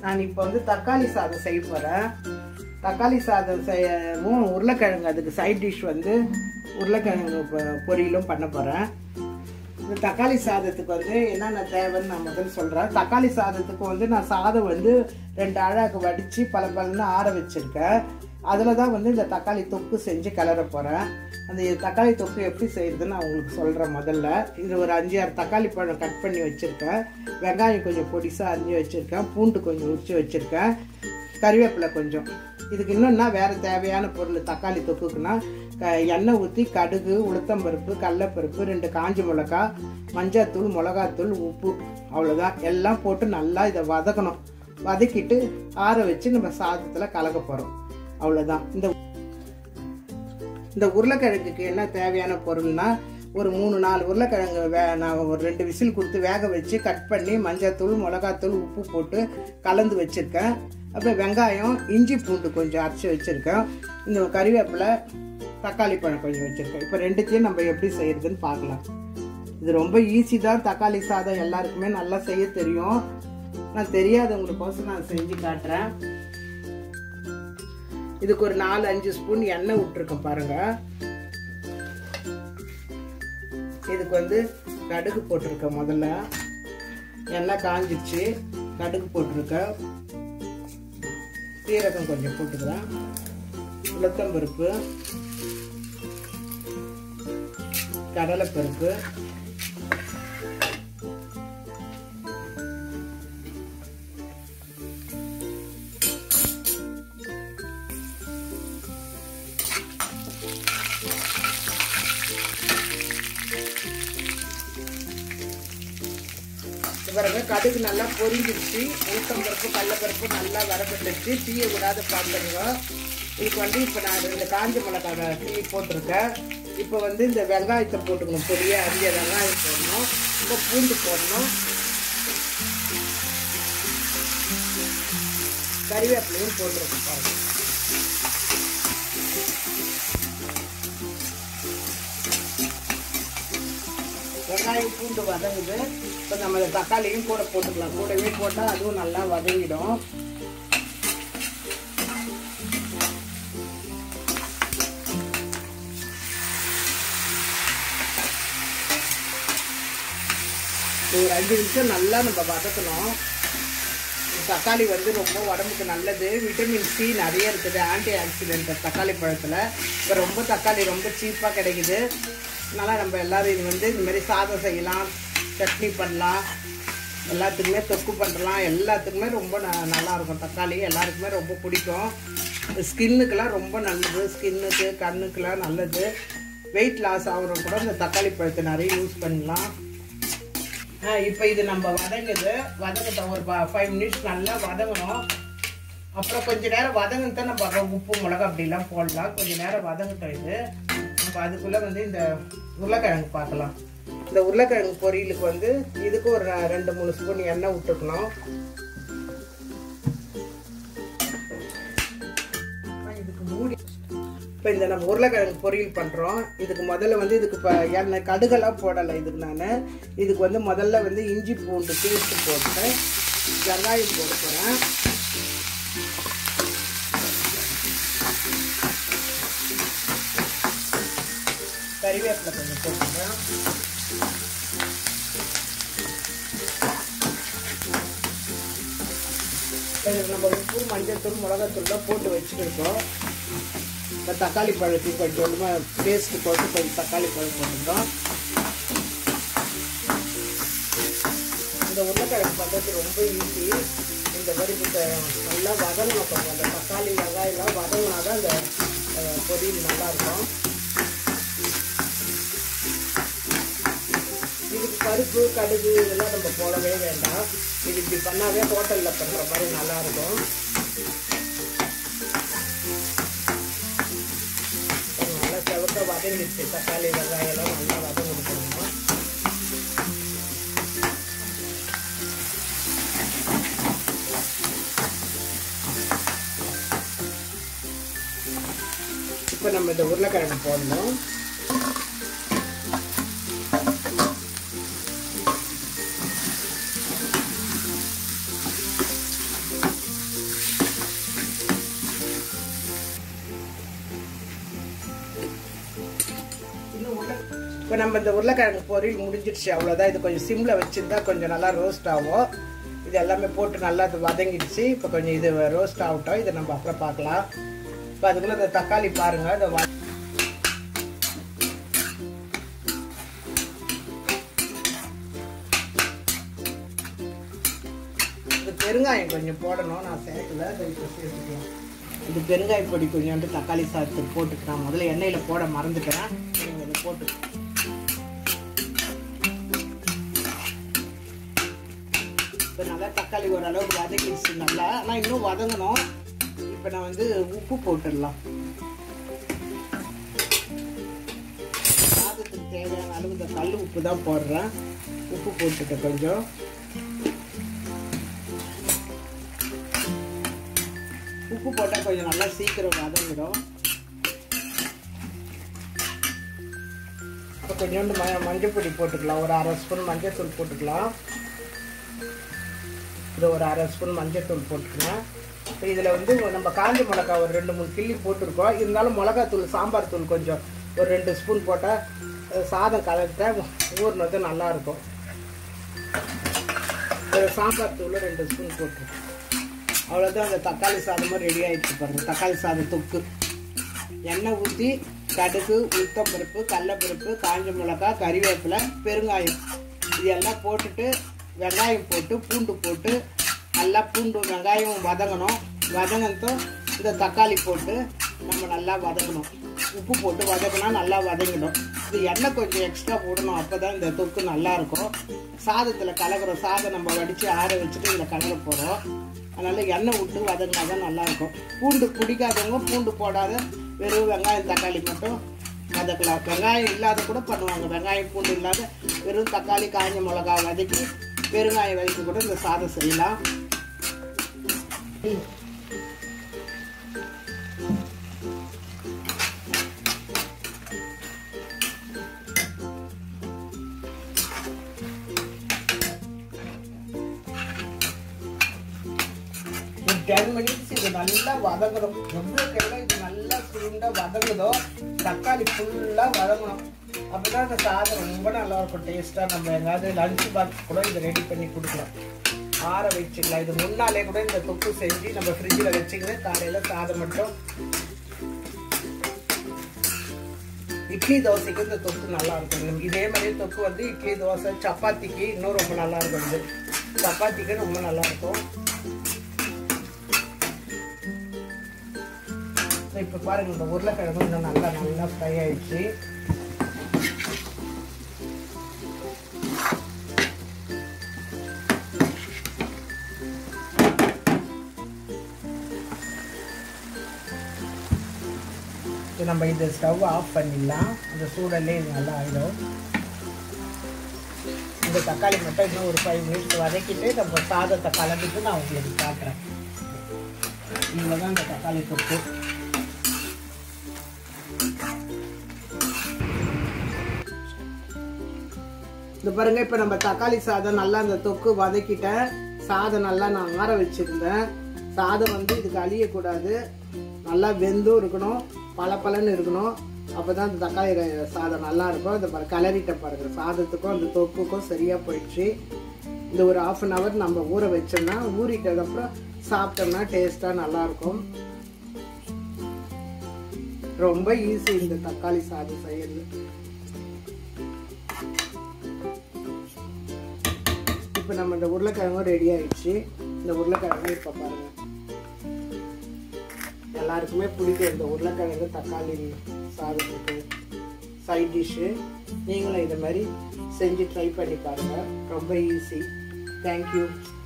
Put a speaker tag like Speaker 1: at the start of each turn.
Speaker 1: நான் இப்போ வந்து தக்காளி சாதம் செய்ய போகிறேன் தக்காளி சாதம் செய்யவும் உருளைக்கிழங்கு அதுக்கு சைட் டிஷ் வந்து உருளைக்கிழங்கு பொ- பொரியலும் பண்ண போகிறேன் இந்த தக்காளி சாதத்துக்கு வந்து என்னென்ன தேவைன்னு நான் முதல்ல சொல்கிறேன் தக்காளி சாதத்துக்கு வந்து நான் சாதம் வந்து ரெண்டு அழகு வடித்து பல பலன்னு ஆற வச்சுருக்கேன் அதில் தான் வந்து இந்த தக்காளி தொக்கு செஞ்சு கிளற போகிறேன் அந்த தக்காளி தொக்கு எப்படி செய்யறதுன்னு நான் உங்களுக்கு சொல்கிறேன் முதல்ல இது ஒரு அஞ்சு ஆறு தக்காளி பழம் கட் பண்ணி வச்சுருக்கேன் வெங்காயம் கொஞ்சம் பொடிசாக அரிஞ்சு வச்சுருக்கேன் பூண்டு கொஞ்சம் உரிச்சு வச்சுருக்கேன் கறிவேப்பிலை கொஞ்சம் இதுக்கு இன்னும்னா வேறு தேவையான பொருள் தக்காளி தொக்குக்குன்னா க எண்ணெய் ஊற்றி கடுகு உளுத்தம்பருப்பு கடலப்பருப்பு ரெண்டு காஞ்ச மிளகா மஞ்சத்தூள் மிளகாத்தூள் உப்பு அவ்வளோதான் எல்லாம் போட்டு நல்லா இதை வதக்கணும் வதக்கிட்டு ஆற வச்சு நம்ம சாதத்தில் கலக்க போகிறோம் அவ்வளோதான் இந்த இந்த உருளைக்கிழங்குக்கு என்ன தேவையான பொருள்னா ஒரு மூணு நாலு உருளைக்கிழங்கு வே நான் ஒரு ரெண்டு விசில் கொடுத்து வேக வச்சு கட் பண்ணி மஞ்சத்தூள் மிளகாத்தூள் உப்பு போட்டு கலந்து வச்சுருக்கேன் அப்புறம் வெங்காயம் இஞ்சி பூண்டு கொஞ்சம் அரைச்சி வச்சுருக்கேன் இந்த கறிவேப்பிலை தக்காளி பழம் கொஞ்சம் வச்சுருக்கேன் இப்போ ரெண்டுத்தையும் நம்ம எப்படி செய்யறதுன்னு பார்க்கலாம் இது ரொம்ப ஈஸி தான் தக்காளி சாதம் எல்லாருக்குமே நல்லா செய்ய தெரியும் நான் தெரியாதவங்களுக்கோசம் நான் செஞ்சு காட்டுறேன் இதுக்கு ஒரு நாலு அஞ்சு ஸ்பூன் எண்ணெய் விட்டுருக்கேன் பாருங்க இதுக்கு வந்து கடுகு போட்டிருக்கேன் முதல்ல எண்ணெய் காஞ்சிச்சு கடுகு போட்டிருக்கேன் சீரகம் கொஞ்சம் போட்டுக்கிறேன் உளுத்தம்பருப்பு கடலைப்பருப்பு பாருங்க கடுகு நல்லா பொரிஞ்சிருச்சு உளுத்தம்பருப்பு கடலப்பருப்பு நல்லா வரப்பட்டுருச்சு தீய விடாத பார்த்துருங்க இதுக்கு வந்து இப்போ நான் ரெண்டு காஞ்ச மிளகாவை தீ போட்டிருக்கேன் இப்போ வந்து இந்த வெங்காயத்தை போட்டுக்கணும் பொடியை அரிய வெங்காயம் போடணும் இப்போ பூண்டு போடணும் கறிவேப்பிலையும் போட்டுருக்கோம் பாருங்க வெங்காயம் பூண்டு வதங்குது இப்போ நம்ம இந்த தக்காளியும் கூட போட்டுக்கலாம் கூடவே போட்டால் அதுவும் நல்லா வதங்கிடும் ஒரு அஞ்சு நிமிஷம் நல்லா நம்ம வதக்கணும் தக்காளி வந்து ரொம்ப உடம்புக்கு நல்லது விட்டமின் சி நிறைய இருக்குது ஆன்டி ஆக்சிடென்ட் தக்காளி பழத்தில் இப்போ ரொம்ப தக்காளி ரொம்ப சீப்பாக கிடைக்குது அதனால் நம்ம எல்லோரும் இது வந்து இந்த மாதிரி சாதம் செய்யலாம் சட்னி பண்ணலாம் எல்லாத்துக்குமே தொக்கு பண்ணலாம் எல்லாத்துக்குமே ரொம்ப ந நல்லாயிருக்கும் தக்காளி எல்லாருக்குமே ரொம்ப பிடிக்கும் ஸ்கின்னுக்கெல்லாம் ரொம்ப நல்லது ஸ்கின்னுக்கு கண்ணுக்கெல்லாம் நல்லது வெயிட் லாஸ் ஆகிறவங்க கூட இந்த தக்காளி பழத்தை நிறைய யூஸ் பண்ணலாம் இப்போ இது நம்ம வதங்குது வதங்கட்டும் ஒரு ஃபைவ் மினிட்ஸ் நல்லா வதங்கணும் அப்புறம் கொஞ்ச நேரம் வதங்கிட்டு நம்ம அப்புறம் உப்பு மிளகா அப்படிலாம் போடலாம் கொஞ்ச நேரம் வதங்கட்டும் இது நம்ம அதுக்குள்ளே வந்து இந்த உருளைக்கிழங்கு பார்க்கலாம் இந்த உருளைக்கிழங்கு பொரியலுக்கு வந்து இதுக்கு ஒரு ரெண்டு மூணு ஸ்பூன் எண்ணெய் விட்டுக்கணும் இதுக்கு மூடி இப்போ இந்த நம்ம உருளைக்கிழங்கு பொரியல் பண்ணுறோம் இதுக்கு முதல்ல வந்து இதுக்கு இப்போ எண்ணெய் கடுகெல்லாம் போடலை இதுக்கு நான் இதுக்கு வந்து முதல்ல வந்து இஞ்சி பூண்டு பேஸ்ட்டு போட்டு வெங்காயம் போட போகிறேன் கறிவேப்பிலை கொஞ்சம் போட்டுக்கிறேன் இதுக்கு நம்ம உப்பு மஞ்சத்தூள் மிளகாத்தூள்லாம் போட்டு வச்சுருக்கோம் இப்போ தக்காளி பழத்துக்கு கொஞ்சம் பேஸ்ட்டு போட்டு கொஞ்சம் தக்காளி பழம் போட்டுக்கிறோம் இந்த உருளைக்கிழங்கு பண்ணுறது ரொம்ப ஈஸி இந்த மாதிரி இந்த நல்லா வதங்கணும் கொஞ்சம் அந்த தக்காளி வெங்காயம்லாம் வதங்கினா தான் அந்த அஹ், பொரியல் நல்லாயிருக்கும் இதுக்கு பருப்பு கடுகு இதெல்லாம் நம்ம போடவே வேண்டாம் இது இப்படி பண்ணாவே ஹோட்டலில் பண்ணுற மாதிரி நல்லாயிருக்கும் நல்லா செவக்க வதங்கிடுச்சு தக்காளி வெங்காயம் எல்லாம் நல்லா வதங்கி கொடுக்கணும் இப்போ நம்ம இந்த உருளைக்கிழங்கு போடணும் இப்போ நம்ம இந்த உருளைக்கிழங்கு பொரியல் முடிஞ்சிடுச்சு அவ்வளோதான் இது கொஞ்சம் சிம்மில் வச்சுருந்தா கொஞ்சம் நல்லா ரோஸ்ட் ஆகும் இது எல்லாமே போட்டு நல்லா இது வதங்கிடுச்சு இப்போ கொஞ்சம் இது ரோஸ்ட் ஆகட்டும் இதை நம்ம அப்புறம் பார்க்கலாம் இப்போ அதுக்குள்ளே இந்த தக்காளி பாருங்கள் இந்த வ இது பெருங்காயம் கொஞ்சம் போடணும் நான் சேர்க்கல அதை இப்போ சேர்த்துக்கலாம் இது பெருங்காய பொடி கொஞ்சோண்டு தக்காளி சாதத்துக்கு போட்டுக்கலாம் முதல்ல எண்ணெயில் போட மறந்துட்டேன் நீங்கள் இதை போட்டு இப்போ நல்லா தக்காளி ஓரளவுக்கு வதக்கிடுச்சு நல்லா ஆனால் இன்னும் வதங்கணும் இப்போ நான் வந்து உப்பு போட்டுடலாம் சாதத்துக்கு தேவையான அளவு இந்த கல் உப்பு தான் போடுறேன் உப்பு போட்டுட்டேன் கொஞ்சம் உப்பு போட்டால் கொஞ்சம் நல்லா சீக்கிரம் வதங்கிடும் இப்போ கொஞ்சோண்டு ம மஞ்சள் பொடி போட்டுக்கலாம் ஒரு அரை ஸ்பூன் மஞ்சள் தூள் போட்டுக்கலாம் இது ஒரு அரை ஸ்பூன் மஞ்சள் தூள் போட்டுக்கலாம் இப்போ இதில் வந்து நம்ம காஞ்ச மிளகா ஒரு ரெண்டு மூணு கிள்ளி போட்டிருக்கோம் இருந்தாலும் மிளகாத்தூள் சாம்பார் தூள் கொஞ்சம் ஒரு ரெண்டு ஸ்பூன் போட்டால் சாதம் கலக்கிட்டா ஊறினது நல்லாயிருக்கும் சாம்பார் தூள் ரெண்டு ஸ்பூன் போட்டுருக்கோம் அவ்வளோதான் அந்த தக்காளி சாதமும் ரெடி ஆகிடுச்சு பாருங்கள் தக்காளி சாதம் தொக்கு எண்ணெய் ஊற்றி கடுகு உளுத்தம்பருப்பு கடலப்பருப்பு காஞ்ச மிளகா கறிவேப்பிலை பெருங்காயம் இது எல்லாம் போட்டுட்டு வெங்காயம் போட்டு பூண்டு போட்டு நல்லா பூண்டு வெங்காயம் வதங்கணும் வதங்கினதும் இந்த தக்காளி போட்டு நம்ம நல்லா வதங்கணும் உப்பு போட்டு வதக்கினா நல்லா வதங்கிடும் இது எண்ணெய் கொஞ்சம் எக்ஸ்ட்ரா போடணும் அப்போ தான் இந்த தொக்கு நல்லாயிருக்கும் சாதத்தில் கலக்கிறோம் சாதம் நம்ம வடித்து ஆற வச்சுட்டு இதில் கலக்க போகிறோம் அதனால் எண்ணெய் விட்டு வதங்கினா தான் நல்லாயிருக்கும் பூண்டு பிடிக்காதவங்க பூண்டு போடாத வெறும் வெங்காயம் தக்காளி மட்டும் வதக்கலாம் வெங்காயம் இல்லாத கூட பண்ணுவாங்க வெங்காயம் பூண்டு இல்லாத வெறும் தக்காளி காய்ஞ்ச மிளகா வதக்கி பெருங்காயம் வதக்கி கூட இந்த சாதம் செய்யலாம் டென் மினிட்ஸ் இது நல்லா வதங்கணும் எவ்வளோக்கு எவ்வளோ இது நல்லா சுருண்டா வதங்குதோ தக்காளி ஃபுல்லாக வதங்கணும் அப்பதான் அந்த சாதம் ரொம்ப நல்லா இருக்கும் டேஸ்ட்டாக நம்ம எங்காவது லஞ்ச் பாக்ஸ் கூட இதை ரெடி பண்ணி கொடுக்கலாம் ஆற வச்சுக்கலாம் இது முன்னாலே கூட இந்த தொக்கு செஞ்சு நம்ம ஃப்ரிட்ஜில் வச்சுக்கிட்டு காலையில் சாதம் மட்டும் இட்லி தோசைக்கு இந்த தொக்கு நல்லா இருக்கும் இதே மாதிரி தொக்கு வந்து இட்லி தோசை சப்பாத்திக்கு இன்னும் ரொம்ப நல்லா இருக்கும் இது சப்பாத்திக்கு ரொம்ப நல்லா இருக்கும் இப்போ பாருங்க இந்த உருளைக்கிழங்கு இன்னும் நல்லா நல்லா ஃப்ரை ஆயிடுச்சு இப்போ நம்ம இந்த ஸ்டவ் ஆஃப் பண்ணிடலாம் அந்த சூடல்லே இது நல்லா ஆகிடும் இந்த தக்காளி மட்டும் இன்னும் ஒரு ஃபைவ் மினிட்ஸ் வதக்கிட்டு நம்ம சாதத்தை கலந்துட்டு நான் உங்களுக்கு காட்டுறேன் இவ்வளோ தான் இந்த தக்காளி தொக்கு இந்த பாருங்க இப்போ நம்ம தக்காளி சாதம் நல்லா அந்த தொக்கு வதக்கிட்டேன் சாதம் நல்லா நான் ஆற வச்சுருந்தேன் சாதம் வந்து இதுக்கு அழியக்கூடாது நல்லா வெந்தும் இருக்கணும் பளபளன்னு இருக்கணும் அப்போ தான் அந்த தக்காளி சாதம் நல்லா இருக்கும் இந்த பாரு கலரிட்ட பாருங்க சாதத்துக்கும் அந்த தொக்குக்கும் சரியாக போயிடுச்சு இந்த ஒரு ஆஃப் அன் ஹவர் நம்ம ஊற வச்சோம்னா ஊறிட்டதுக்கப்புறம் சாப்பிட்டோம்னா டேஸ்ட்டாக நல்லாயிருக்கும் ரொம்ப ஈஸி இந்த தக்காளி சாதம் செய்யறது இப்போ நம்ம இந்த உருளைக்கிழங்கும் ரெடி ஆயிடுச்சு இந்த உருளைக்கிழங்கு இப்போ பாருங்க எல்லாருக்குமே பிடிக்கும் இந்த உருளைக்கிழங்கு தக்காளி சாதத்துக்கு சைட் டிஷ்ஷு நீங்களும் இதை மாதிரி செஞ்சு ட்ரை பண்ணி பாருங்கள் ரொம்ப ஈஸி தேங்க்யூ